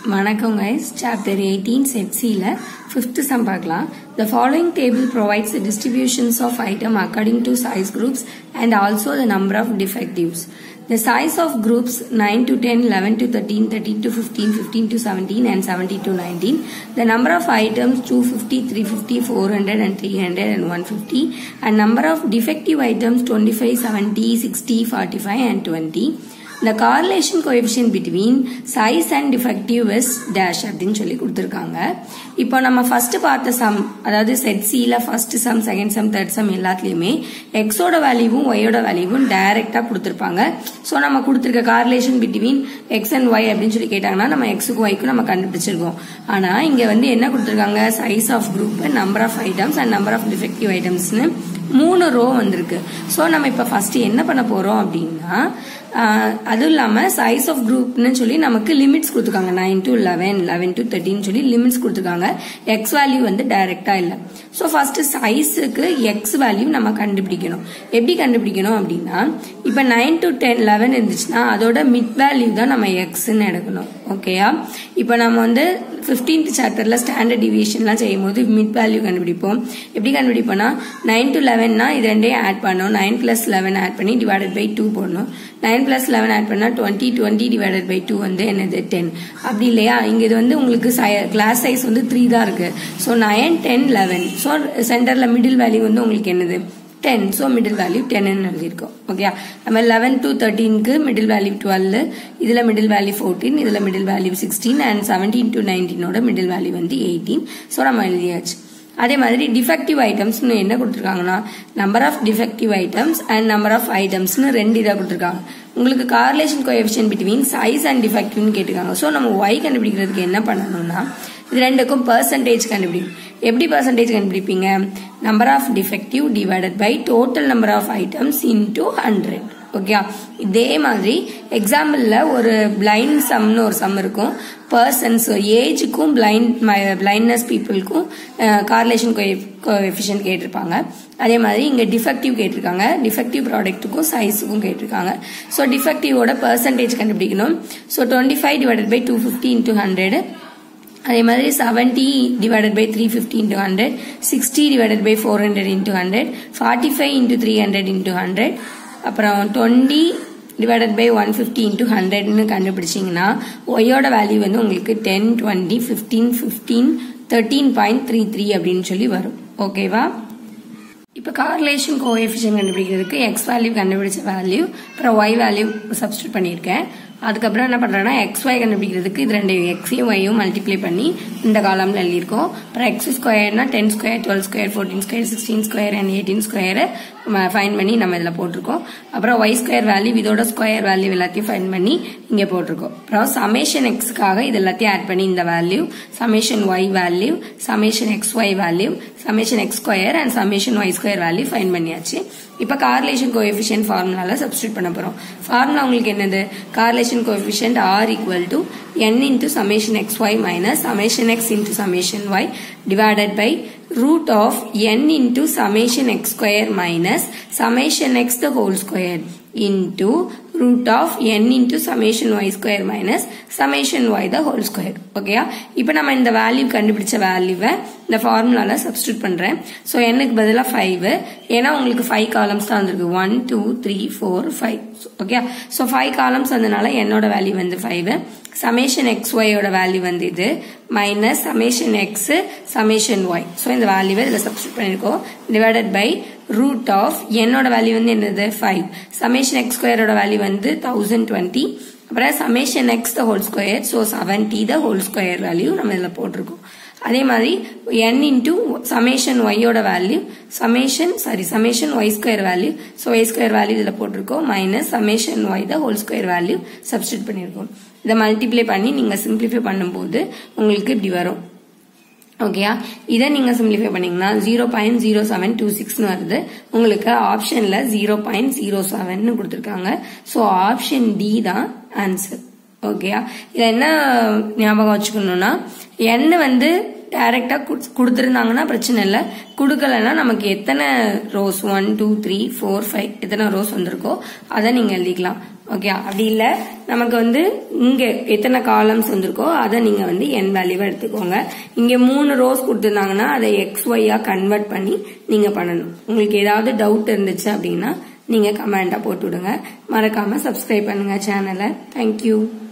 வணக்கம் guys chapter eighteen set சியில் fifth sum பார்க்கலாம் the following table provides the distributions of item according to size groups and also the number of defectives The size of groups 9 to 10, 11 to 13, 13 to 15, 15 to 17 and 17 to 19. The number of items 250, 350, 400 and 300 and 150 and number of defective items 25, 70, 60, 45 and 20. The correlation coefficient between size and defective is dash அப்படின்னு சொல்லி கொடுத்துருக்காங்க இப்போ நம்ம first பார்த்த some அதாவது set சியில் first sum second sum third sum எல்லாத்துலேயுமே எக்ஸோட வேல்யூவும் ஒய்யோட வேல்யூவும் டைரெக்டாக கொடுத்துருப்பாங்க ஸோ நம்ம கொடுத்துருக்க correlation between X and Y அப்படின்னு சொல்லி கேட்டாங்கன்னா நம்ம எக்ஸுக்கும் ஒய்க்கும் நம்ம கண்டுபிடிச்சிருக்கோம் ஆனால் இங்கே வந்து என்ன கொடுத்துருக்காங்க size of group number of items and number of defective ஐட்டம்ஸ்னு மூணு ரோ வந்திருக்கு ஸோ நம்ம இப்போ ஃபர்ஸ்ட் என்ன பண்ண போகிறோம் அப்படின்னா அதுவும் இல்லாமல் சைஸ் ஆஃப் குரூப்னு சொல்லி நமக்கு லிமிட்ஸ் கொடுத்துருக்காங்க nine to eleven eleven to தேர்ட்டின்னு சொல்லி லிமிட்ஸ் கொடுத்துருக்காங்க எக்ஸ் வேல்யூ வந்து டைரெக்டாக இல்லை ஸோ ஃபர்ஸ்ட் சைஸுக்கு எக்ஸ் வேல்யூ நம்ம கண்டுபிடிக்கணும் எப்படி கண்டுபிடிக்கணும் அப்படின்னா இப்போ நைன் டு டென் லெவன் இருந்துச்சுன்னா அதோட மிட் வேல்யூ தான் நம்ம எக்ஸ்ன்னு எடுக்கணும் ஓகேயா இப்போ நம்ம வந்து ஃபிஃப்டீன்த் சாப்டரில் ஸ்டாண்டர்ட் டிவியேஷன்லாம் செய்யும் போது மிட் வேல்யூ கண்டுபிடிப்போம் எப்படி கண்டுபிடிப்போம்னா நைன் டு லெவன்னா இது ரெண்டையும் ஆட் பண்ணணும் நைன் பிளஸ் லெவன் ஆட் பண்ணி டிவைடட் பை டூ போடணும் நைன் பிளஸ் லெவன் ஆட் பண்ணால் twenty twenty divided by two வந்து என்னது டென் அப்படி இல்லையா இங்கே இது வந்து உங்களுக்கு கிளாஸ் சைஸ் வந்து த்ரீ தான் இருக்கு so nine ten eleven so சென்டரில் மிடில் வேல்யூ வந்து உங்களுக்கு என்னது டென் ஸோ மிடில் வேல்யூ டென்னு எழுதியிருக்கோம் ஓகே நம்ம லெவன் டு தேர்ட்டீனுக்கு மிடில் வேல்யூ டுவெல் இதில் மிடில் வேல்யூ ஃபோர்டீன் இதில் middle value sixteen and seventeen to நைன்டீனோட மிடில் வேல்யூ வந்து எயிட்டீன் ஸோ நம்ம எழுதியாச்சு அதே மாதிரி டிஃபெக்டிவ் ஐட்டம்ஸ்னு என்ன கொடுத்துருக்காங்கன்னா number of defective items and number of ஐட்டம்ஸ்னு ரெண்டு இதாக கொடுத்துருக்காங்க உங்களுக்கு correlation coefficient between size and டிஃபெக்டிவ்னு கேட்டிருக்காங்க ஸோ நம்ம ஒய் கண்டுபிடிக்கிறதுக்கு என்ன பண்ணணும்னா இது ரெண்டுக்கும் பர்சன்டேஜ் கண்டுபிடிக்கும் எப்படி பர்சன்டேஜ் கண்டுபிடிப்பீங்க number of defective divided by total number of items into hundred okay இதே மாதிரி எக்ஸாம்பிளில் ஒரு பிளைண்ட் சம்னு ஒரு சம் இருக்கும் பர்சன்ஸ் ஏஜுக்கும் பிளைண்ட் பிளைண்ட்னஸ் பீப்புளுக்கும் கார்லேஷன் கோஎஃபிஷியன்ட் கேட்டிருப்பாங்க அதே மாதிரி இங்கே டிஃபெக்டிவ் கேட்டிருக்காங்க டிஃபெக்டிவ் ப்ராடக்ட்டுக்கும் சைஸுக்கும் கேட்டிருக்காங்க ஸோ டிஃபெக்டிவோட பர்சன்டேஜ் கண்டுபிடிக்கணும் so twenty five divided by two fifty into hundred அதே மாதிரி seventy divided by three fifty into hundred sixty divided by four hundred into hundred forty five into three hundred into hundred அப்புறம் twenty divided by one fifty into ஹண்ட்ரட்னு கண்டுபிடிச்சிங்கன்னா ஒய்யோட value வந்து உங்களுக்கு ten twenty fifteen fifteen thirteen point three three அப்படின்னு சொல்லி வரும் ஓகேவா இப்போ கார்லேஷன் கோஎஃபிஷியன் கண்டுபிடிக்கிறதுக்கு எக்ஸ் வேல்யூ கண்டுபிடிச்ச வேல்யூ அப்புறம் ஒய் வேல்யூ சப்ஸ்டியூட் பண்ணியிருக்கேன் அதுக்கப்புறம் என்ன பண்ணுறேன்னா எக்ஸ் ஒய் கண்டுபிடிக்கிறதுக்கு இது ரெண்டு எக்ஸையும் ஒய்யும் மல்டிப்ளை பண்ணி இந்த காலம்ல எழுதியிருக்கோம் அப்புறம் எக்ஸ் ஸ்கொயர்னா ten square twelve square fourteen square sixteen square and eighteen square find பண்ணி நம்ம இதில் போட்டிருக்கோம் அப்புறம் ஒய் ஸ்கொயர் வேல்யூ இதோட ஸ்கொயர் வேல்யூ எல்லாத்தையும் ஃபைன் பண்ணி இங்கே போட்டிருக்கோம் அப்புறம் சமேஷன் எக்ஸ்க்காக இது எல்லாத்தையும் ஆட் பண்ணி இந்த value summation Y value summation X Y value summation X square and summation Y square value find பண்ணியாச்சு இப்போ கார்லேஷன் கோஎஃபிஷியன்ட் ஃபார்முலால சப்ஸ்டியூட் பண்ண போகிறோம் ஃபார்முலா உங்களுக்கு என்னது correlation coefficient R equal to n into summation xy minus summation x into summation y divided by root of n into summation x square minus summation x the whole square into root of n into summation y square minus summation y the whole square ஓகேயா இப்போ நம்ம இந்த value கண்டுபிடிச்ச வேல்யூவை இந்த ஃபார்முலால substitute பண்றேன் so என்னக்கு பதிலாக ஃபைவ் ஏன்னா உங்களுக்கு ஃபைவ் காலம்ஸ் தான் வந்திருக்கு one two three four five okay so five columns வந்தனால என்னோட வேல்யூ வந்து ஃபைவ் சமேஷன் எக்ஸ் ஒய்யோட வேல்யூ வந்து இது minus summation X summation Y so இந்த வேல்யூவை இதில் சப்ஸ்டியூட் பண்ணியிருக்கோம் டிவைடட் பை ரூட் ஆஃப் என்னோட வேல்யூ வந்து என்னது ஃபைவ் சமேஷன் எக்ஸ் ஸ்கொயரோட வேல்யூ வந்து தௌசண்ட் டுவெண்ட்டி அப்புறம் summation X the whole square so seventy the whole square value நம்ம இதில் போட்டிருக்கோம் அதே மாதிரி n இன்டூ சமேஷன் ஒய்யோட value summation sorry summation Y square value so Y square value இதில் போட்டிருக்கோம் minus summation Y the whole square value substitute பண்ணியிருக்கோம் இதை மல்டிப்ளை பண்ணி நீங்கள் சிம்பிளிஃபை பண்ணும்போது உங்களுக்கு இப்படி வரும் ஓகேயா இதை நீங்கள் சிம்பிளிஃபை பண்ணீங்கன்னா zero point zero seven two சிக்ஸ்னு வருது உங்களுக்கு ஆப்ஷனில் ஜீரோ பாயிண்ட் ஜீரோ செவன் கொடுத்துருக்காங்க ஸோ ஆப்ஷன் டி தான் ஆன்சர் ஓகேயா இதில் என்ன ஞாபகம் வச்சுக்கணும்னா எண்ணு வந்து டைரக்டா கொடுத்துருந்தாங்கன்னா பிரச்சனை இல்லை கொடுக்கலன்னா நமக்கு எத்தனை rows one two three four five எத்தனை ரோஸ் வந்திருக்கோ அதை நீங்க எழுதிக்கலாம் ஓகே அப்படி இல்லை நமக்கு வந்து இங்கே எத்தனை காலம்ஸ் வந்திருக்கோ அதை நீங்கள் வந்து என் வேல்யூவை எடுத்துக்கோங்க இங்கே மூணு ரோஸ் கொடுத்துருந்தாங்கன்னா அதை எக்ஸ் ஒய்யாக கன்வெர்ட் பண்ணி நீங்கள் பண்ணணும் உங்களுக்கு ஏதாவது டவுட் இருந்துச்சு அப்படின்னா நீங்கள் கமெண்ட்டாக போட்டு விடுங்க மறக்காமல் சப்ஸ்கிரைப் பண்ணுங்கள் சேனலை தேங்க்யூ